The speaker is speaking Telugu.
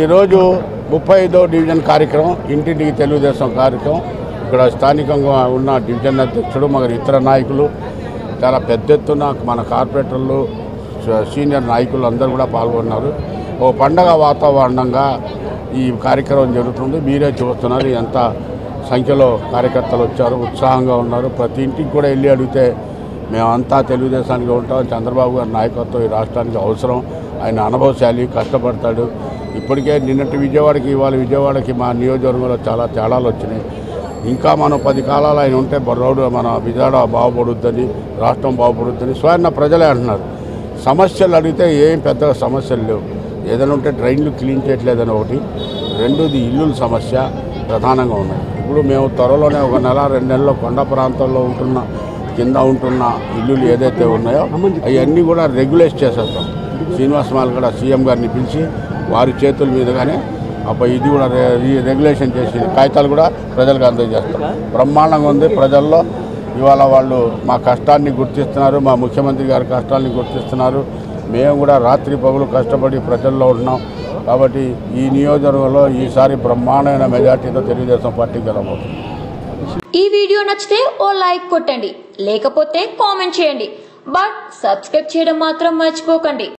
ఈరోజు ముప్పై ఐదో డివిజన్ కార్యక్రమం ఇంటింటికి తెలుగుదేశం కార్యక్రమం ఇక్కడ స్థానికంగా ఉన్న డివిజన్ అధ్యక్షుడు మరి ఇతర నాయకులు చాలా పెద్ద ఎత్తున మన కార్పొరేటర్లు స- సీనియర్ నాయకులు అందరూ కూడా పాల్గొన్నారు ఓ పండగ వాతావరణంగా ఈ కార్యక్రమం జరుగుతుంది మీరే చూస్తున్నారు ఎంత సంఖ్యలో కార్యకర్తలు వచ్చారు ఉత్సాహంగా ఉన్నారు ప్రతి ఇంటికి కూడా వెళ్ళి అడిగితే మేమంతా తెలుగుదేశానికి ఉంటాం చంద్రబాబు గారి నాయకత్వం ఈ రాష్ట్రానికి అవసరం ఆయన అనుభవశాలి కష్టపడతాడు ఇప్పటికే నిన్నటి విజయవాడకి ఇవాళ విజయవాడకి మా నియోజకవర్గంలో చాలా తేడాలు వచ్చినాయి ఇంకా మనం పది కాలాలు ఆయన ఉంటే రోడ్డు మన విజయవాడ బాగుపడుద్దని రాష్ట్రం బాగుపడుద్దని స్వయం ప్రజలే అంటున్నారు సమస్యలు అడిగితే ఏం పెద్దగా సమస్యలు లేవు ఏదైనా ఉంటే డ్రైన్లు క్లీన్ చేయట్లేదని ఒకటి రెండోది ఇల్లుల సమస్య ప్రధానంగా ఉన్నాయి ఇప్పుడు మేము త్వరలోనే ఒక నెల రెండు నెలల్లో కొండ ప్రాంతంలో ఉంటున్న కింద ఉంటున్న ఇల్లులు ఏదైతే ఉన్నాయో అవన్నీ కూడా రెగ్యులేట్ చేసేస్తాం శ్రీనివాస్ మాల్ కూడా సీఎం గారిని పిలిచి వారి చేతుల మీదుగానే అప్పుడు ఇది కూడా రె- ఈ రెగ్యులేషన్ చేసి కాగితాలు కూడా ప్రజలకు అందజేస్తాం బ్రహ్మాండంగా ఉంది ప్రజల్లో ఇవాళ వాళ్ళు మా కష్టాన్ని గుర్తిస్తున్నారు మా ముఖ్యమంత్రి గారి కష్టాన్ని గుర్తిస్తున్నారు మేము కూడా రాత్రి పగులు కష్టపడి ప్రజల్లో ఉన్నాం కాబట్టి ఈ నియోజకవర్గంలో ఈసారి బ్రహ్మాండమైన మెజార్టీతో తెలుగుదేశం పార్టీ గెలవబోతుంది ఈ వీడియో నచ్చితే ఓ లైక్ కొట్టండి లేకపోతే కామెంట్ చేయండి బట్ సబ్స్క్రైబ్ చేయడం మాత్రం మర్చిపోకండి